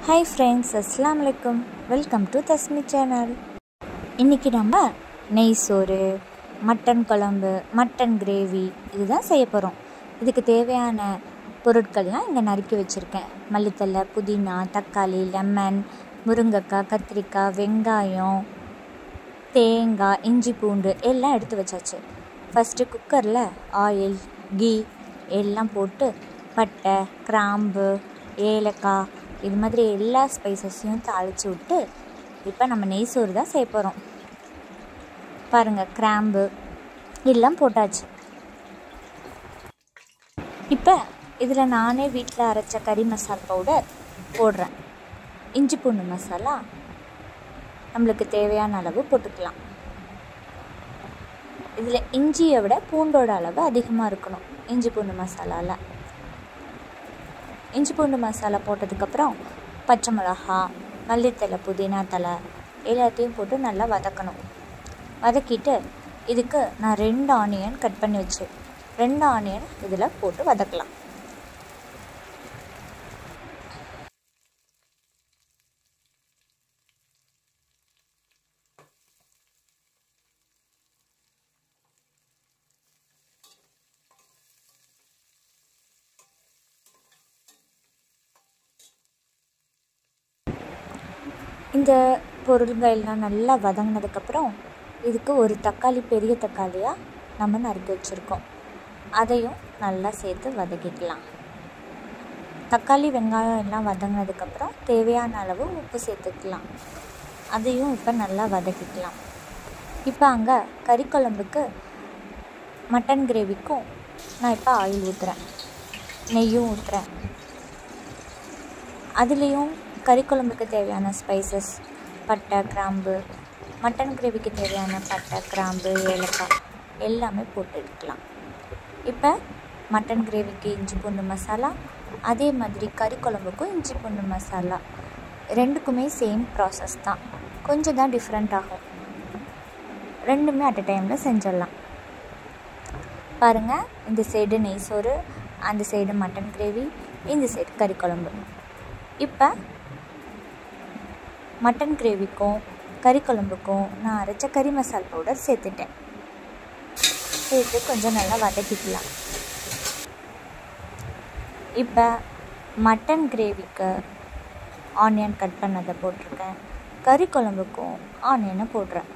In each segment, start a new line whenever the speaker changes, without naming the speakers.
hi friends அஸ்லாம் வலைக்கம் welcome to தஸ்மி channel இன்றைக்கி நம்ம நெய் சோறு மட்டன் குழம்பு மட்டன் கிரேவி இதுதான் செய்ய போகிறோம் இதுக்கு தேவையான பொருட்கள்லாம் இங்கே நறுக்கி வச்சுருக்கேன் மல்லித்தலை புதினா தக்காளி லெமன் முருங்கைக்காய் கத்திரிக்காய் வெங்காயம் தேங்காய் இஞ்சி பூண்டு எல்லாம் எடுத்து வச்சாச்சு ஃபஸ்ட்டு குக்கரில் ஆயில் கீ எல்லாம் போட்டு பட்டை கிராம்பு ஏலக்காய் இது மாதிரி எல்லா ஸ்பைசஸையும் தாளித்து விட்டு இப்போ நம்ம நெய் சோறு தான் செய்ய போகிறோம் பாருங்கள் கிராம்பு எல்லாம் போட்டாச்சு இப்போ இதில் நானே வீட்டில் அரைச்ச கறி மசால் பவுடர் போடுறேன் இஞ்சி பூண்டு மசாலா நம்மளுக்கு தேவையான அளவு போட்டுக்கலாம் இதில் இஞ்சியை விட பூண்டோட அளவு அதிகமாக இருக்கணும் இஞ்சி பூண்டு மசாலாவில் இஞ்சி பூண்டு மசாலா போட்டதுக்கப்புறம் பச்சை மிளகா மல்லித்தலை புதினா தலை எல்லாத்தையும் போட்டு நல்லா வதக்கணும் வதக்கிட்டு இதுக்கு நான் ரெண்டு ஆனியன் கட் பண்ணி வச்சு ரெண்டு ஆனியன் இதில் போட்டு வதக்கலாம் இந்த பொருள்கள் எல்லாம் நல்லா வதங்கினதுக்கப்புறம் இதுக்கு ஒரு தக்காளி பெரிய தக்காளியாக நம்ம நறுக்கி வச்சுருக்கோம் அதையும் நல்லா சேர்த்து வதக்கிக்கலாம் தக்காளி வெங்காயம் எல்லாம் வதங்கினதுக்கப்புறம் தேவையான அளவு உப்பு சேர்த்துக்கலாம் அதையும் இப்போ நல்லா வதக்கிக்கலாம் இப்போ அங்கே கறி குழம்புக்கு மட்டன் கிரேவிக்கும் நான் இப்போ ஆயில் ஊற்றுறேன் நெய்யும் ஊற்றுறேன் அதுலேயும் கறி குழம்புக்கு தேவையான ஸ்பைசஸ் பட்டை கிராம்பு மட்டன் கிரேவிக்கு தேவையான பட்டை கிராம்பு ஏலக்காய் எல்லாமே போட்டு எடுக்கலாம் இப்போ மட்டன் கிரேவிக்கு இஞ்சி பூண்டு மசாலா அதே மாதிரி கறி குழம்புக்கும் இஞ்சி பூண்டு மசாலா ரெண்டுக்குமே சேம் ப்ராசஸ் தான் கொஞ்சம் தான் டிஃப்ரெண்ட் ஆகும் ரெண்டுமே அட் அ டைமில் செஞ்சிடலாம் பாருங்கள் இந்த சைடு நெய் சோறு அந்த சைடு மட்டன் கிரேவி இந்த சைடு கறி குழம்பு இப்போ மட்டன் கிரேவிக்கும் கறி குழம்புக்கும் நான் அரைச்ச கறி மசால் பவுடர் சேர்த்துட்டேன் சேர்த்து கொஞ்சம் நல்லா வதக்கிக்கலாம் இப்போ மட்டன் கிரேவிக்கு ஆனியன் கட் பண்ணதை போட்டிருக்கேன் கறி குழம்புக்கும் ஆனியனை போடுறேன்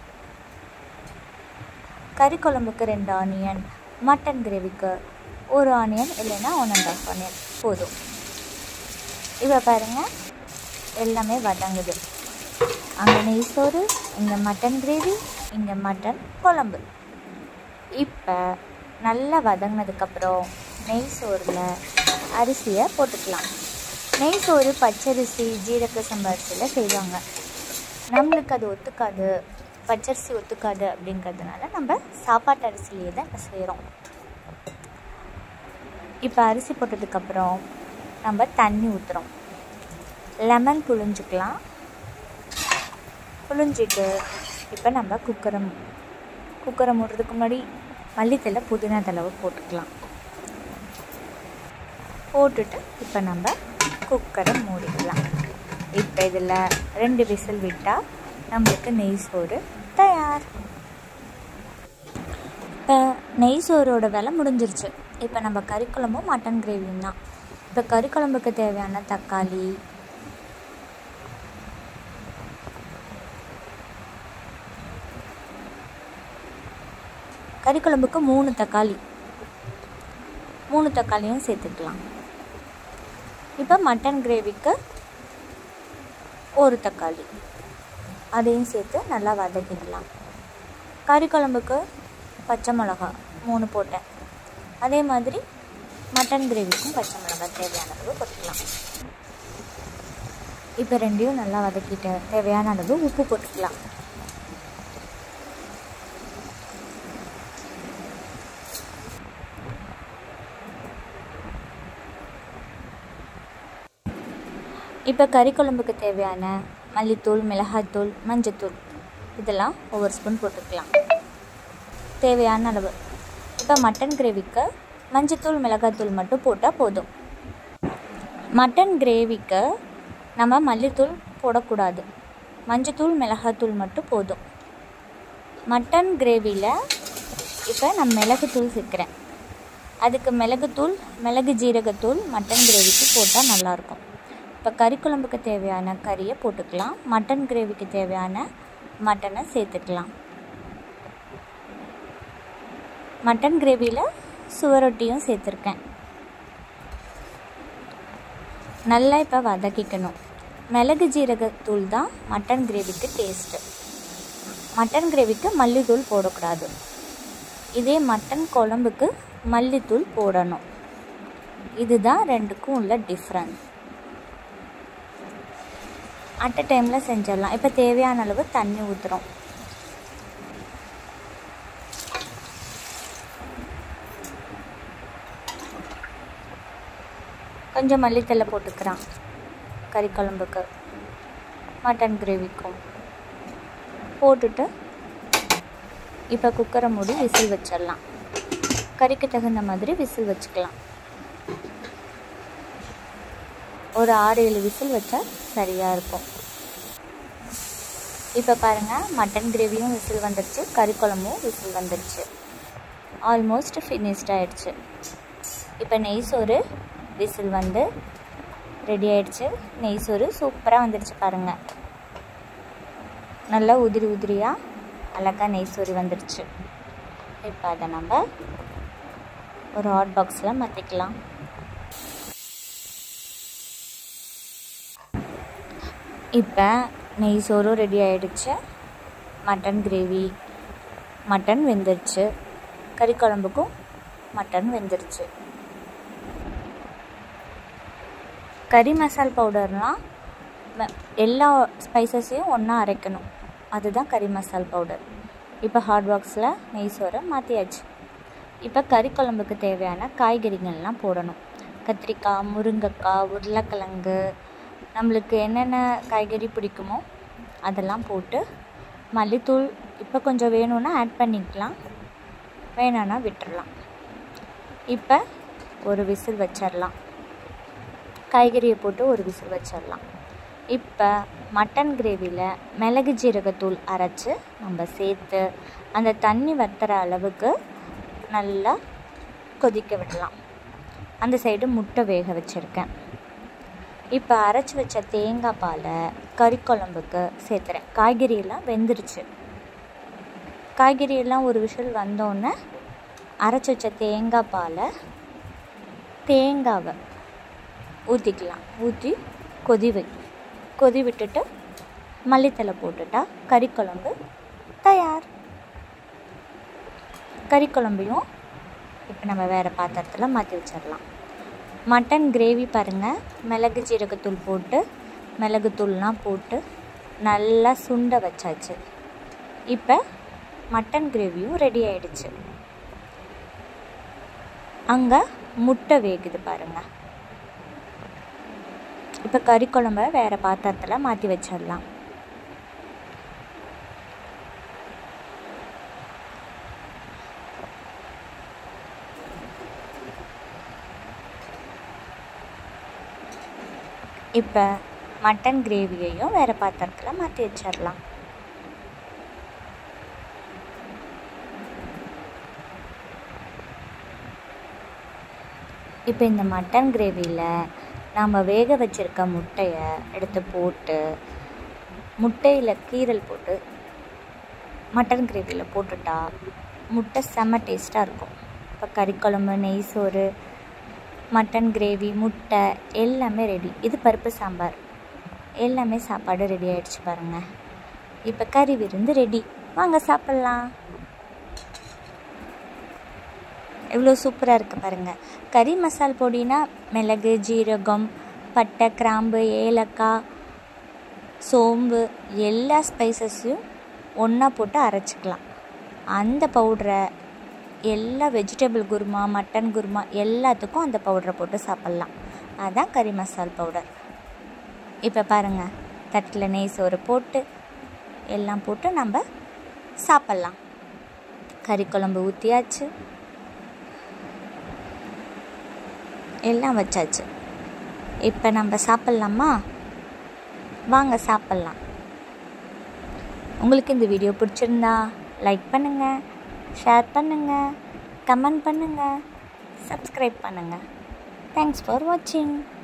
கறி குழம்புக்கு ரெண்டு ஆனியன் மட்டன் கிரேவிக்கு ஒரு ஆனியன் இல்லைன்னா ஒன் அண்ட் ஆஃப் ஆனியன் போதும் இப்போ பாருங்கள் எல்லாமே வதங்குது அங்கே நெய் சோறு இங்கே மட்டன் கிரேவி இங்கே மட்டன் குழம்பு இப்போ நல்லா வதங்கினதுக்கப்புறம் நெய் சோறில் அரிசியை போட்டுக்கலாம் நெய் சோறு பச்சரிசி ஜீரக சம்பா அரிசியில் செய்வாங்க நம்மளுக்கு அது ஒத்துக்காது பச்சரிசி ஒத்துக்காது அப்படிங்கிறதுனால நம்ம சாப்பாட்டு அரிசிலேயே தான் இப்போ செய்கிறோம் இப்போ அரிசி போட்டதுக்கப்புறம் நம்ம தண்ணி ஊற்றுறோம் லெமன் புழிஞ்சிக்கலாம் புழிஞ்சிட்டு இப்போ நம்ம குக்கரை குக்கரை மூடுறதுக்கு முன்னாடி மல்லித்தலை புதினா தளவு போட்டுக்கலாம் போட்டுட்டு இப்போ நம்ம குக்கரை மூடிக்கலாம் இப்போ இதில் ரெண்டு விசில் விட்டால் நம்மளுக்கு நெய் சோறு தயார் இப்போ நெய் சோறோட விலை முடிஞ்சிருச்சு இப்போ நம்ம கறி குழம்பும் மட்டன் கிரேவியும் தான் இப்போ கறி குழம்புக்கு தேவையான தக்காளி கறி குழம்புக்கு மூணு தக்காளி மூணு தக்காளியும் சேர்த்துக்கலாம் இப்போ மட்டன் கிரேவிக்கு ஒரு தக்காளி அதையும் சேர்த்து நல்லா வதக்கிக்கலாம் கறி குழம்புக்கு பச்சை மிளகா மூணு போட்டேன் அதே மாதிரி மட்டன் கிரேவிக்கும் பச்சை மிளகாய் தேவையான அளவு போட்டுக்கலாம் இப்போ ரெண்டையும் நல்லா வதக்கிட்டு தேவையான அளவு உப்பு போட்டுக்கலாம் இப்போ கறி குழம்புக்கு தேவையான மல்லித்தூள் மிளகாய்த்தூள் மஞ்சத்தூள் இதெல்லாம் ஒவ்வொரு ஸ்பூன் போட்டுக்கலாம் தேவையான அளவு இப்போ மட்டன் கிரேவிக்கு மஞ்சத்தூள் மிளகாய்த்தூள் மட்டும் போட்டால் போதும் மட்டன் கிரேவிக்கு நம்ம மல்லித்தூள் போடக்கூடாது மஞ்சத்தூள் மிளகாத்தூள் மட்டும் போதும் மட்டன் கிரேவியில் இப்போ நான் மிளகுத்தூள் சேர்க்குறேன் அதுக்கு மிளகுத்தூள் மிளகு ஜீரகத்தூள் மட்டன் கிரேவிக்கு போட்டால் நல்லாயிருக்கும் இப்போ கறி குழம்புக்கு தேவையான கறியை போட்டுக்கலாம் மட்டன் கிரேவிக்கு தேவையான மட்டனை சேர்த்துக்கலாம் மட்டன் கிரேவியில் சுவரொட்டியும் சேர்த்துருக்கேன் நல்லா இப்போ வதக்கிக்கணும் மிளகு ஜீரகத்தூள் தான் மட்டன் கிரேவிக்கு டேஸ்ட்டு மட்டன் கிரேவிக்கு மல்லித்தூள் போடக்கூடாது இதே மட்டன் குழம்புக்கு மல்லித்தூள் போடணும் இதுதான் ரெண்டுக்கும் உள்ள டிஃப்ரென்ஸ் அட் அ டைமில் செஞ்சிடலாம் இப்போ தேவையான அளவு தண்ணி ஊற்றுறோம் கொஞ்சம் மல்லித்தலை போட்டுக்கிறான் கறி குழம்புக்கு மட்டன் கிரேவிக்கும் போட்டுட்டு இப்போ குக்கரை மூடி விசில் வச்சிடலாம் கறிக்கு தகுந்த மாதிரி விசில் வச்சுக்கலாம் ஒரு ஆறு ஏழு விசில் வச்சா சரியாக இருக்கும் இப்போ பாருங்கள் மட்டன் கிரேவியும் விசில் வந்துடுச்சு கறி குழம்பும் விசில் வந்துடுச்சு ஆல்மோஸ்ட் ஃபினிஷ்ட் ஆயிடுச்சு இப்போ நெய் சோறு விசில் வந்து ரெடி ஆயிடுச்சு நெய் சோறு சூப்பராக வந்துடுச்சு பாருங்கள் நல்லா உதிரி உதிரியாக அழகாக நெய் சோறு வந்துடுச்சு இப்போ அதை நம்ம ஒரு ஹாட் பாக்ஸில் மாற்றிக்கலாம் இப்போ நெய் சோறும் ரெடி ஆகிடுச்சு மட்டன் கிரேவி மட்டன் வெந்துருச்சு கறி குழம்புக்கும் மட்டன் வெந்துருச்சு கறி மசால் பவுடர்னால் எல்லா ஸ்பைசஸையும் ஒன்றா அரைக்கணும் அதுதான் கறி மசால் பவுடர் இப்போ ஹாட் பாக்ஸில் நெய் சோறை மாற்றியாச்சு இப்போ கறி குழம்புக்கு தேவையான காய்கறிகள்லாம் போடணும் கத்திரிக்காய் முருங்கைக்காய் உருளைக்கிழங்கு நம்மளுக்கு என்னென்ன காய்கறி பிடிக்குமோ அதெல்லாம் போட்டு மல்லித்தூள் இப்போ கொஞ்சம் வேணும்னா ஆட் பண்ணிக்கலாம் வேணான்னா விட்டுறலாம் இப்போ ஒரு விசில் வச்சிடலாம் காய்கறியை போட்டு ஒரு விசில் வச்சிடலாம் இப்போ மட்டன் கிரேவியில் மிளகு ஜீரகத்தூள் அரைச்சி நம்ம சேர்த்து அந்த தண்ணி வத்துற அளவுக்கு நல்லா கொதிக்க விடலாம் அந்த சைடு முட்டை வேக வச்சுருக்கேன் இப்போ அரைச்சி வச்ச தேங்காய் பாலை கறி குழம்புக்கு சேர்த்துறேன் காய்கறியெல்லாம் வெந்துருச்சு காய்கறியெல்லாம் ஒரு விஷல் வந்தோடனே அரைச்சி வச்ச தேங்காய் பாலை தேங்காவை ஊற்றிக்கலாம் ஊற்றி கொதி வை கொதி விட்டுட்டு மல்லித்தலை போட்டுட்டா கறி குழம்பு தயார் கறி குழம்பையும் இப்போ நம்ம வேறு பாத்திரத்தில் மாற்றி வச்சிடலாம் மட்டன் கிரேவி பாருங்கள் மிளகு ஜீரகத்தூள் போட்டு மிளகுத்தூள்லாம் போட்டு நல்லா சுண்ட வச்சாச்சு இப்போ மட்டன் கிரேவியும் ரெடி ஆயிடுச்சு அங்கே முட்டை வேகுது பாருங்கள் இப்போ கறி குழம்ப வேறு பாத்திரத்தில் மாற்றி வச்சிடலாம் இப்போ மட்டன் கிரேவியையும் வேறு பாத்திரத்தில் மாற்றி வச்சிடலாம் இப்போ இந்த மட்டன் கிரேவியில் நாம் வேக வச்சுருக்க முட்டையை எடுத்து போட்டு முட்டையில் கீரல் போட்டு மட்டன் கிரேவியில் போட்டுட்டா முட்டை செம்ம டேஸ்ட்டாக இருக்கும் இப்போ கறி குழம்பு நெய் சோறு மட்டன் கிரேவி முட்டை எல்லாமே ரெடி இது பருப்பு சாம்பார் எல்லாமே சாப்பாடு ரெடி ஆகிடுச்சு பாருங்கள் இப்போ கறி விருந்து ரெடி வாங்க சாப்பிட்லாம் எவ்வளோ சூப்பராக இருக்குது பாருங்கள் கறி மசால் பொடினா மிளகு ஜீரகம் பட்டை கிராம்பு ஏலக்காய் சோம்பு எல்லா ஸ்பைசஸையும் ஒன்றா போட்டு அரைச்சிக்கலாம் அந்த பவுட்ரை எல்லா வெஜிடபிள் குருமா மட்டன் குருமா எல்லாத்துக்கும் அந்த பவுடரை போட்டு சாப்பிட்லாம் அதுதான் கறி மசால் பவுடர் இப்போ பாருங்கள் தட்டில் நெய் சோறு போட்டு எல்லாம் போட்டு நம்ம சாப்பிட்லாம் கறி குழம்பு ஊற்றியாச்சு எல்லாம் வச்சாச்சு இப்போ நம்ம சாப்பிட்லாமா வாங்க சாப்பிட்லாம் உங்களுக்கு இந்த வீடியோ பிடிச்சிருந்தா லைக் பண்ணுங்கள் ஷேர் பண்ணுங்கள் கமெண்ட் பண்ணுங்கள் சப்ஸ்கிரைப் பண்ணுங்கள் தேங்க்ஸ் ஃபார் வாட்சிங்